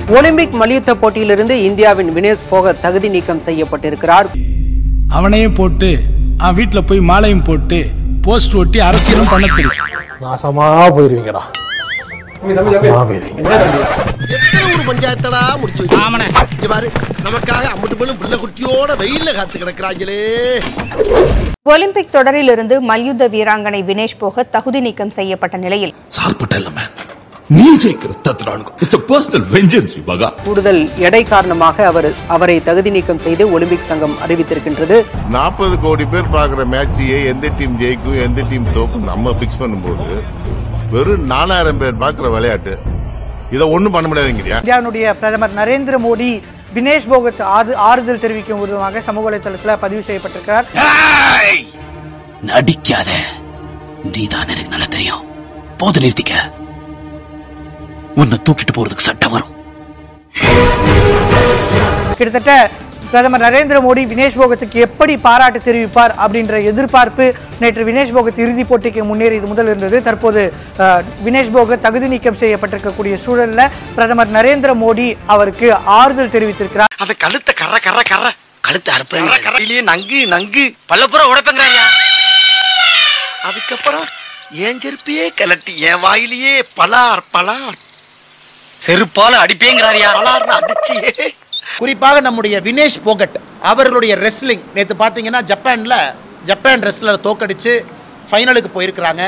Olympic மல்யுத்த போட்டியிலிருந்து இந்தியாவின் வினேஷ் போகத் தகுதி நீக்கம் செய்யப்பட்டிருக்கிறார் அவனையே போட்டு அவன் வீட்டுல போய் மாலையும் போட்டு போஸ்ட் ஒட்டி அரசியலும் பண்ண தெரியும் நாசமா போயிருவீங்கடா நாசமா போயிருவீங்க எத்தனை ஒரு பஞ்சாயத்தடா முடிச்சு வச்சு இங்க பாரு நமக்காக அம்பட்டு பெண்ணும் பிள்ளை குட்டியோட வெயில்ல காத்து கிடக்குறாங்களே ஒலிம்பிக் தொடரிலிருந்து மல்யுத்த வீராங்கனை வினேஷ் போகத் தகுதி நீக்கம் செய்யப்பட்ட நிலையில் சார்பட்ட இல்ல மேன் நீ ஜெயிக்கிற தத்துறானுங்க இட்ஸ் பர்சனல் வெஞ்சன்ஸ் மகா கூடுதல் எடை காரணமாக அவர் அவரை தகுதி நீக்கம் செய்து ஒலிம்பிக் சங்கம் அறிவித்திருக்கின்றது நாற்பது கோடி பேர் பாக்குற மேட்சையே எந்த டீம் ஜெயிக்கும் எந்த டீம் தோக்கும் நம்ம பிக்ஸ் பண்ணும்போது வெறும் நாலாயிரம் பேர் பாக்குற விளையாட்டு இதை ஒண்ணும் பண்ண முடியாதுங்கிறியா இந்தியாவுடைய பிரதமர் நரேந்திர மோடி வினேஷ் போகத் ஆறு- ஆறுதல் தெரிவிக்கும் விதமாக சமூக வலைதளத்தில் பதிவு செய்யப்பட்டிருக்கிறார் நடிக்காத நீதான் எனக்கு நல்லா தெரியும் போது நிறுத்திக்க உன்னை தூக்கிட்டு போறதுக்கு சட்டம் வரும் கிட்டத்தட்ட பிரதமர் நரேந்திர மோடி வினேஷ் போகத்துக்கு எப்படி பாராட்டு தெரிவிப்பார் அப்படின்ற எதிர்பார்ப்பு நேற்று வினேஷ் போகத் இறுதிப் போட்டிக்கு முன்னேறியது முதல் இருந்தது தற்போது அஹ், வினேஷ் போகத் தகுதி நீக்கம் செய்யப்பட்டிருக்கக்கூடிய சூழல்ல பிரதமர் நரேந்திர மோடி அவருக்கு ஆறுதல் தெரிவித்திருக்கிறார் அந்த கழுத்தை கர கர கர கழுத்தை அறுப்பேன் கரையிலேயே நங்கு நங்கு பல்லப்புறம் உடைப்பேங்கிறாங்க அதுக்கப்புறம் என் செருப்பையே கலட்டி என் வாயிலேயே பலார் பலார் செருப்பால அடிப்பேங்கிறாரியா பலார்னு அடிச்சியே குறிப்பாக நம்முடைய வினேஷ் போகட் அவர்களுடைய ரெஸ்லிங் நேற்று பார்த்தீங்கன்னா ஜப்பான்ல ஜப்பான் ரெஸ்லரை தோக்கடிச்சு ஃபைனலுக்கு போயிருக்கிறாங்க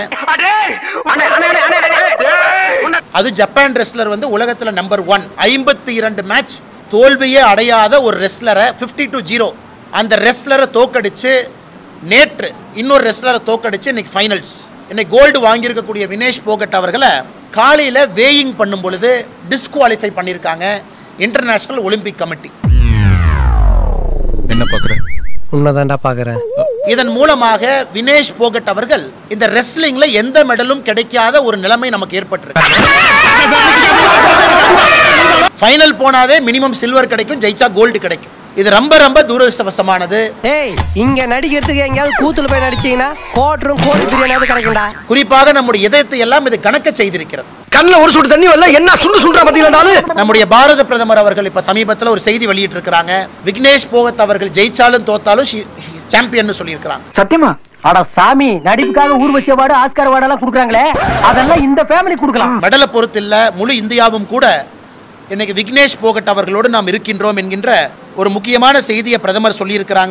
அது ஜப்பான் ரெஸ்லர் வந்து உலகத்துல நம்பர் ஒன் ஐம்பத்தி இரண்டு மேட்ச் தோல்வியே அடையாத ஒரு ரெஸ்லரை 52 டு ஜீரோ அந்த ரெஸ்லரை தோக்கடிச்சு நேற்று இன்னொரு ரெஸ்லரை தோக்கடிச்சு இன்னைக்கு ஃபைனல்ஸ் இன்னைக்கு கோல்டு வாங்கியிருக்கக்கூடிய வினேஷ் போகட் அவர்களை காலையில் வேயிங் பண்ணும் பொழுது டிஸ்குவாலிஃபை பண்ணியிருக்காங்க இன்டர்நேஷனல் ஒலிம்பிக் கமிட்டி என்ன பாக்குற உண்மைதான்டா பாக்குறேன் இதன் மூலமாக வினேஷ் போகட் அவர்கள் இந்த ரெஸ்லிங்ல எந்த மெடலும் கிடைக்காத ஒரு நிலைமை நமக்கு ஏற்பட்டிருக்கு ஃபைனல் போனாவே மினிமம் சில்வர் கிடைக்கும் ஜெயிச்சா கோல்டு கிடைக்கும் இது ரொம்ப ரொம்ப துரதிருஷ்டவசமானது ஏய் இங்க நடிக்கிறதுக்கு எங்கேயாவது கூத்துல போய் நடிச்சீங்கன்னா கோட்டரும் கோழி பிரியாணியாவது கிடைக்கும்டா குறிப்பாக நம்முடைய இதயத்தை எல்லாம் இது கணக்க செய்திருக்கிறது கண்ணுல ஒரு சுடு தண்ணி வரல என்ன சுண்டு சுண்டா பத்தியில நம்முடைய பாரத பிரதமர் அவர்கள் இப்ப சமீபத்தில் ஒரு செய்தி வெளியிட்டு இருக்கிறாங்க விக்னேஷ் போகத் அவர்கள் ஜெயிச்சாலும் தோத்தாலும் சாம்பியன் சொல்லியிருக்கிறாங்க சத்தியமா அட சாமி நடிப்புக்காக ஊர்வசி அவார்டு ஆஸ்கார் அவார்டு எல்லாம் கொடுக்குறாங்களே அதெல்லாம் இந்த ஃபேமிலி கொடுக்கலாம் மெடலை பொறுத்து இல்ல முழு இந்தியாவும் கூட இன்னைக்கு விக்னேஷ் போகட் அவர்களோடு நாம் இருக்கின்றோம் என்கின்ற ஒரு முக்கியமான செய்தியை பிரதமர் சொல்லியிருக்கிறாங்க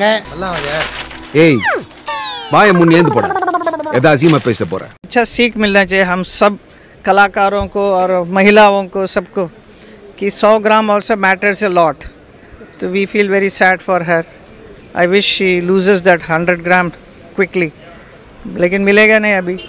ஏய் வாய முன் ஏந்து போட எதா அசியமா பேசிட்டு போற अच्छा सीख मिलना चाहिए हम सब कलाकारों को और महिलाओं को सबको कि 100 gram also matters a lot तो we feel very sad for her I wish she loses that 100 gram quickly लेकिन मिलेगा नहीं अभी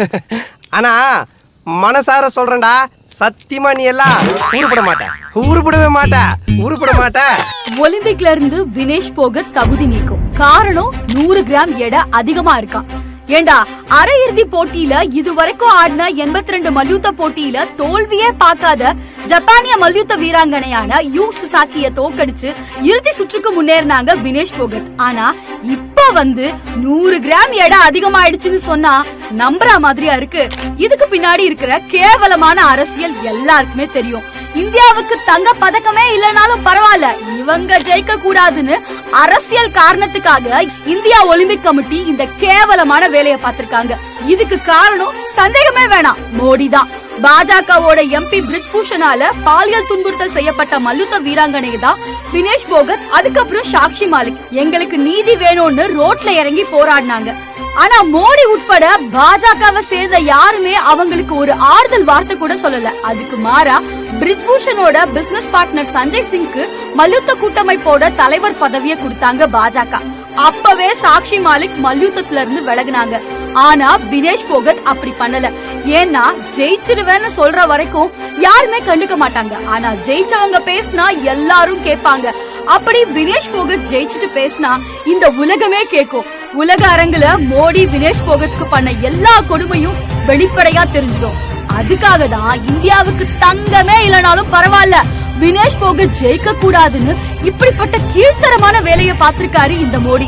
ஆனா மனசார சொல்றேன்டா சத்தியமா நீ எல்லாம் உருப்பட மாட்ட உருப்படவே மாட்ட உருப்பட மாட்ட ஒலிம்பிக்ல இருந்து வினேஷ் போகத் தகுதி நீக்கும் காரணம் நூறு கிராம் எடை அதிகமா இருக்கான் ஏண்டா அரையிறுதி போட்டியில இதுவரைக்கும் ஆடின 82 ரெண்டு மல்யுத்த போட்டியில தோல்வியே பார்க்காத ஜப்பானிய மல்யுத்த வீராங்கனையான யூ சுசாக்கிய தோக்கடிச்சு இறுதி சுற்றுக்கு முன்னேறினாங்க வினேஷ் போகத் ஆனா இப்ப வந்து நூறு கிராம் எடை அதிகமாயிடுச்சுன்னு சொன்னா நம்புற மாதிரியா இருக்கு இதுக்கு பின்னாடி இருக்கிற கேவலமான அரசியல் எல்லாருக்குமே தெரியும் இந்தியாவுக்கு தங்க பதக்கமே இல்லைனாலும் பரவாயில்ல இவங்க ஜெயிக்க கூடாதுன்னு அரசியல் காரணத்துக்காக இந்தியா ஒலிம்பிக் கமிட்டி இந்த கேவலமான வேலையை பார்த்திருக்காங்க இதுக்கு காரணம் சந்தேகமே வேணாம் மோடி தான் பாஜகவோட எம்பி பிரிஜ் பூஷனால பாலியல் துன்புறுத்தல் செய்யப்பட்ட மல்யுத்த வீராங்கனை தான் வினேஷ் போகத் அதுக்கப்புறம் சாக்ஷி மாலிக் எங்களுக்கு நீதி வேணும்னு ரோட்ல இறங்கி போராடினாங்க ஆனா மோடி உட்பட பாஜகவை சேர்ந்த யாருமே அவங்களுக்கு ஒரு ஆறுதல் வார்த்தை கூட சொல்லல அதுக்கு மாறா பிரிஜ்பூஷனோட பிசினஸ் பார்ட்னர் சஞ்சய் சிங்க்கு மல்யுத்த கூட்டமைப்போட தலைவர் பதவியை கொடுத்தாங்க பாஜக அப்பவே சாக்ஷி மாலிக் மல்யுத்தத்துல இருந்து விலகுனாங்க ஆனா வினேஷ் போகத் அப்படி பண்ணல ஏன்னா ஜெயிச்சிருவேன்னு சொல்ற வரைக்கும் யாருமே கண்டுக்க மாட்டாங்க ஆனா ஜெயிச்சவங்க பேசினா எல்லாரும் கேட்பாங்க அப்படி வினேஷ் போகத் ஜெயிச்சுட்டு பேசினா இந்த உலகமே கேட்கும் உலக அரங்குல மோடி வினேஷ் போகத்துக்கு பண்ண எல்லா கொடுமையும் வெளிப்படையா தெரிஞ்சிடும் அதுக்காக தான் இந்தியாவுக்கு தங்கமே இல்லனாலும் பரவாயில்ல வினேஷ் போகத் ஜெயிக்க கூடாதுன்னு இப்படிப்பட்ட கீழ்த்தரமான வேலையை பார்த்திருக்காரு இந்த மோடி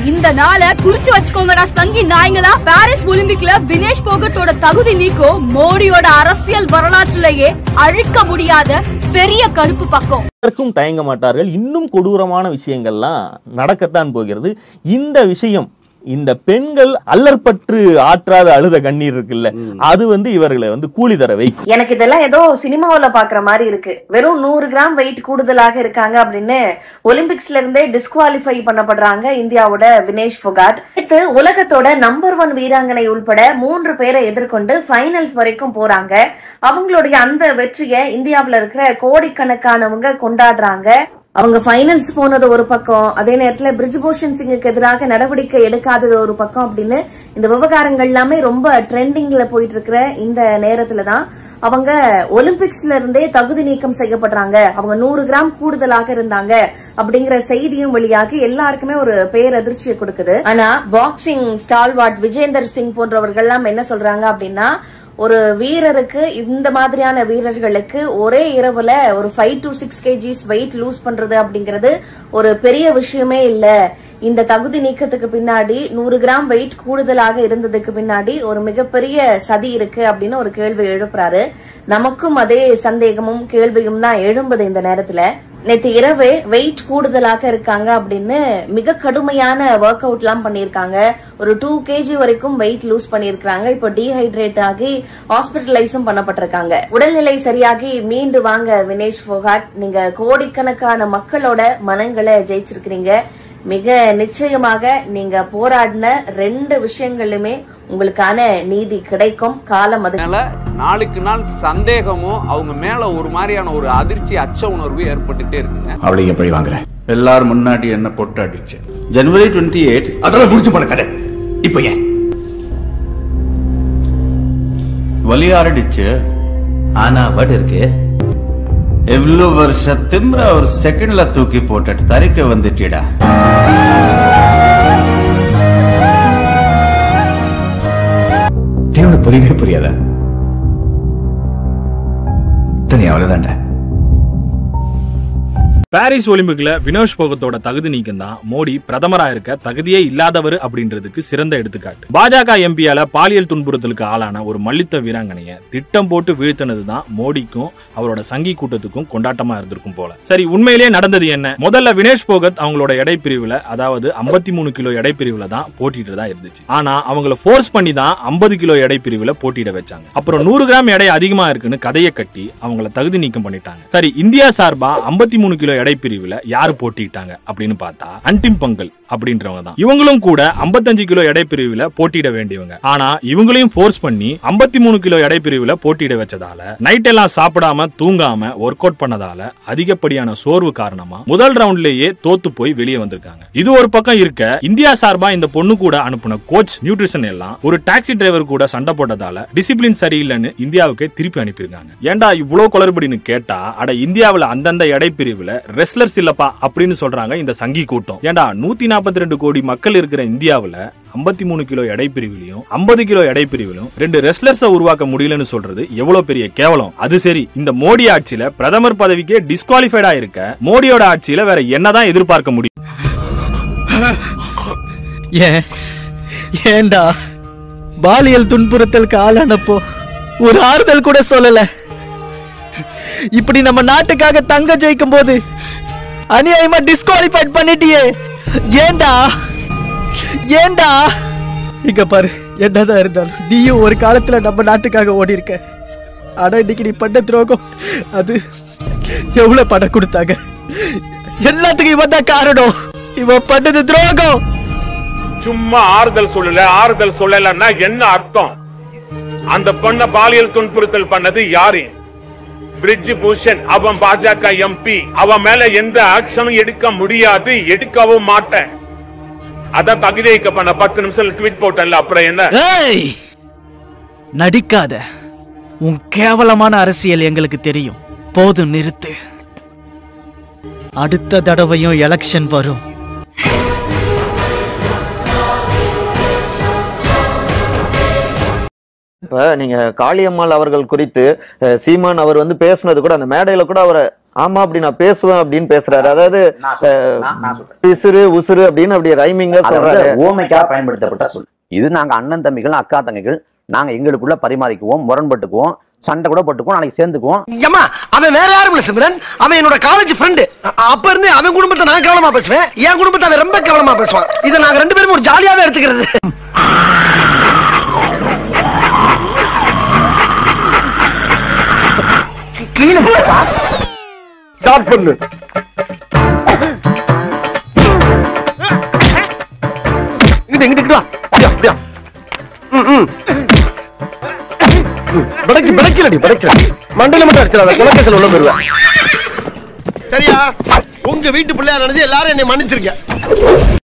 இந்த நாளை குறிச்சு வச்சுக்கோங்கடா சங்கி நாய்ங்களா பாரிஸ் ஒலிம்பிக்ல வினேஷ் போகத்தோட தகுதி நீக்கம் மோடியோட அரசியல் வரலாற்றிலேயே அழிக்க முடியாத பெரிய கருப்பு பக்கம் இதற்கும் தயங்க மாட்டார்கள் இன்னும் கொடூரமான விஷயங்கள்லாம் நடக்கத்தான் போகிறது இந்த விஷயம் இந்த பெண்கள் அல்லற்பற்று ஆற்றாத அழுத கண்ணீர் இருக்குல்ல அது வந்து இவர்களை வந்து கூலி தர வைக்கும் எனக்கு இதெல்லாம் ஏதோ சினிமாவுல பாக்குற மாதிரி இருக்கு வெறும் நூறு கிராம் வெயிட் கூடுதலாக இருக்காங்க அப்படின்னு ஒலிம்பிக்ஸ்ல இருந்தே டிஸ்குவாலிஃபை பண்ணப்படுறாங்க இந்தியாவோட வினேஷ் ஃபொகாட் இது உலகத்தோட நம்பர் ஒன் வீராங்கனை உள்பட மூன்று பேரை எதிர்கொண்டு ஃபைனல்ஸ் வரைக்கும் போறாங்க அவங்களுடைய அந்த வெற்றியை இந்தியாவுல இருக்கிற கோடிக்கணக்கானவங்க கொண்டாடுறாங்க அவங்க ஃபைனல்ஸ் போனது ஒரு பக்கம் அதே நேரத்துல பிரிஜ்பூஷன் சிங்குக்கு எதிராக நடவடிக்கை எடுக்காதது ஒரு பக்கம் அப்படின்னு இந்த விவகாரங்கள் எல்லாமே ரொம்ப ட்ரெண்டிங்ல போயிட்டு இருக்கிற இந்த நேரத்துல தான் அவங்க ஒலிம்பிக்ஸ்ல இருந்தே தகுதி நீக்கம் செய்யப்படுறாங்க அவங்க நூறு கிராம் கூடுதலாக இருந்தாங்க அப்படிங்கிற செய்தியும் வெளியாகி எல்லாருக்குமே ஒரு பேரதிர்ச்சியை கொடுக்குது ஆனா பாக்ஸிங் ஸ்டால்வாட் விஜேந்தர் சிங் போன்றவர்கள் எல்லாம் என்ன சொல்றாங்க அப்படின்னா ஒரு வீரருக்கு இந்த மாதிரியான வீரர்களுக்கு ஒரே இரவுல ஒரு five to six KGs weight lose பண்றது அப்படிங்கிறது ஒரு பெரிய விஷயமே இல்ல இந்த தகுதி நீக்கத்துக்கு பின்னாடி நூறு கிராம் வெயிட் கூடுதலாக இருந்ததுக்கு பின்னாடி ஒரு மிகப்பெரிய சதி இருக்கு அப்படின்னு ஒரு கேள்வி எழுப்புறாரு நமக்கும் அதே சந்தேகமும் கேள்வியும் தான் எழும்புது இந்த நேரத்துல நேத்து இரவு வெயிட் கூடுதலாக இருக்காங்க அப்படின்னு மிக கடுமையான ஒர்க் அவுட் எல்லாம் பண்ணிருக்காங்க ஒரு டூ கேஜி வரைக்கும் வெயிட் லூஸ் பண்ணிருக்காங்க இப்போ டீஹைட்ரேட் ஆகி ஹாஸ்பிட்டலைஸும் பண்ணப்பட்டிருக்காங்க உடல்நிலை சரியாகி மீண்டு வாங்க வினேஷ் போகாட் நீங்க கோடிக்கணக்கான மக்களோட மனங்களை ஜெயிச்சிருக்கிறீங்க மிக நிச்சயமாக நீங்க போராடின ரெண்டு விஷயங்களுமே உங்களுக்கான நீதி கிடைக்கும் காலம் அது அதனால நாளுக்கு நாள் சந்தேகமும் அவங்க மேல ஒரு மாதிரியான ஒரு அதிர்ச்சி அச்ச உணர்வு ஏற்பட்டுட்டே இருக்குங்க அவளை எப்படி வாங்குற எல்லாரும் முன்னாடி என்ன பொட்டு அடிச்சு ஜனவரி டுவெண்ட்டி எயிட் அதெல்லாம் முடிச்சு போன கதை இப்ப ஏன் வலி ஆரடிச்சு ஆனா வடு இருக்கு எவ்வளவு வருஷ திம்ர ஒரு செகண்ட்ல தூக்கி போட்டுட்டு தரிக்க வந்துட்டிடா டேய், உனக்கு புரியவே புரியாதா தனி அவ்வளவுதான்டா பாரிஸ் ஒலிம்பிக்ல வினோஷ் போகத்தோட தகுதி நீக்கம் தான் மோடி பிரதமரா இருக்க தகுதியே இல்லாதவர் அப்படின்றதுக்கு சிறந்த எடுத்துக்காட்டு பாஜக எம்பியால பாலியல் துன்புறுத்தலுக்கு ஆளான ஒரு மல்யுத்த வீராங்கனைய திட்டம் போட்டு வீழ்த்தினது தான் மோடிக்கும் அவரோட சங்கி கூட்டத்துக்கும் கொண்டாட்டமா இருந்திருக்கும் போல சரி உண்மையிலேயே நடந்தது என்ன முதல்ல வினேஷ் போகத் அவங்களோட எடை பிரிவுல அதாவது 53 மூணு கிலோ எடை பிரிவுல தான் போட்டிட்டு தான் இருந்துச்சு ஆனா அவங்கள ஃபோர்ஸ் பண்ணி தான் 50 கிலோ எடை பிரிவுல போட்டியிட வச்சாங்க அப்புறம் நூறு கிராம் எடை அதிகமா இருக்குன்னு கதையை கட்டி அவங்கள தகுதி நீக்கம் பண்ணிட்டாங்க சரி இந்தியா சார்பா 53 மூணு கிலோ எடை பிரிவுல யாரு போட்டிட்டாங்க அப்படின்னு பார்த்தா அன்டிம் பங்கல் அப்படின்றவங்க தான் இவங்களும் கூட 55 கிலோ எடை பிரிவுல போட்டியிட வேண்டியவங்க ஆனா இவங்களையும் ஃபோர்ஸ் பண்ணி 53 மூணு கிலோ எடை பிரிவுல போட்டியிட வச்சதால நைட் எல்லாம் சாப்பிடாம தூங்காம ஒர்க் அவுட் பண்ணதால அதிகப்படியான சோர்வு காரணமா முதல் ரவுண்ட்லயே தோத்து போய் வெளியே வந்திருக்காங்க இது ஒரு பக்கம் இருக்க இந்தியா சார்பா இந்த பொண்ணு கூட அனுப்புன கோச் நியூட்ரிஷன் எல்லாம் ஒரு டாக்ஸி டிரைவர் கூட சண்டை போட்டதால டிசிப்ளின் சரியில்லைன்னு இந்தியாவுக்கு திருப்பி அனுப்பியிருக்காங்க ஏன்டா இவ்வளவு குளறுபடின்னு கேட்டா அட இந்தியாவுல அந்தந்த எடை பிரிவுல ரெஸ்லர்ஸ் இல்லப்பா அப்படின்னு சொல்றாங்க இந்த சங்கி கூட்டம் ஏன்டா நூத்தி நாற்பத்தி ரெண்டு கோடி மக்கள் இருக்கிற இந்தியாவுல 53 மூணு கிலோ எடை பிரிவிலையும் 50 கிலோ எடை பிரிவிலும் ரெண்டு ரெஸ்லர்ஸ உருவாக்க முடியலன்னு சொல்றது எவ்வளவு பெரிய கேவலம் அது சரி இந்த மோடி ஆட்சியில பிரதமர் பதவிக்கே டிஸ்குவாலிஃபைடா இருக்க மோடியோட ஆட்சியில வேற என்னதான் எதிர்பார்க்க முடியும் ஏன் ஏண்டா பாலியல் துன்புறுத்தலுக்கு ஆளானப்போ ஒரு ஆறுதல் கூட சொல்லல இப்படி நம்ம நாட்டுக்காக தங்க ஜெயிக்கும் போது அநியாயமா டிஸ்குவாலிஃபைட் பண்ணிட்டியே ஏண்டா ஏண்டா இங்க பாரு என்னதான் இருந்தாலும் நீயும் ஒரு காலத்துல நம்ம நாட்டுக்காக ஓடி இருக்க ஆனா இன்னைக்கு நீ பண்ண துரோகம் அது எவ்வளவு பணம் கொடுத்தாங்க எல்லாத்துக்கும் இவன் தான் காரணம் இவன் பண்ணது துரோகம் சும்மா ஆறுதல் சொல்லல ஆறுதல் சொல்லலன்னா என்ன அர்த்தம் அந்த பொண்ண பாலியல் துன்புறுத்தல் பண்ணது யாரு பிரிட்ஜ் பூஷன் அவன் பாஜக எம்பி அவன் மேல எந்த ஆக்ஷனும் எடுக்க முடியாது எடுக்கவும் மாட்டேன் அதான் தகுதிக்க பண்ண பத்து நிமிஷம் ட்வீட் போட்டேன்ல அப்புறம் என்ன ஏய் நடிக்காத உன் கேவலமான அரசியல் எங்களுக்கு தெரியும் போதும் நிறுத்து அடுத்த தடவையும் எலெக்ஷன் வரும் இப்ப நீங்க காளியம்மாள் அவர்கள் குறித்து அஹ், சீமான் அவர் வந்து பேசுனது கூட அந்த மேடையில கூட அவரை ஆமா அப்படி நான் பேசுவேன் அப்படின்னு பேசுறாரு அதாவது அஹ், பிசுறு உசுறு அப்படின்னு அப்படி ரைமிங்க அதை வந்து சொல்றாரு ஓமைக்காக பயன்படுத்தப்பட்ட சொல் இது நாங்க அண்ணன் தம்பிகள் அக்கா தங்கைகள் நாங்க எங்களுக்குள்ள பரிமாறிக்குவோம் முரண்பட்டுக்குவோம் சண்டை கூட போட்டுக்குவோம் நாளைக்கு சேர்ந்துக்குவோம் ஏமா அவன் வேற யாரும் இல்ல சிம்ரன் அவன் என்னோட காலேஜ் ஃப்ரெண்டு அப்ப இருந்து அவன் குடும்பத்தை நான் கவனமா பேசுவேன் என் குடும்பத்தை அவன் ரொம்ப கவனமா பேசுவான் இதை நாங்க ரெண்டு பேரும் ஒரு ஜாலியாவே எடுத்துக்கிறது ஸ்டார்ட் பண்ணு இங்கிட்டு இங்கிட்டு வா அப்படியா அப்படியா ம் ம் படைக்கு படைக்கலடி படைக்கல மண்டல மட்டும் அடிச்சிடாத குலக்கத்தில் உள்ள போயிருவேன் சரியா உங்க வீட்டு பிள்ளையா நினைச்சு எல்லாரும் என்னை மன்னிச்சிருக்க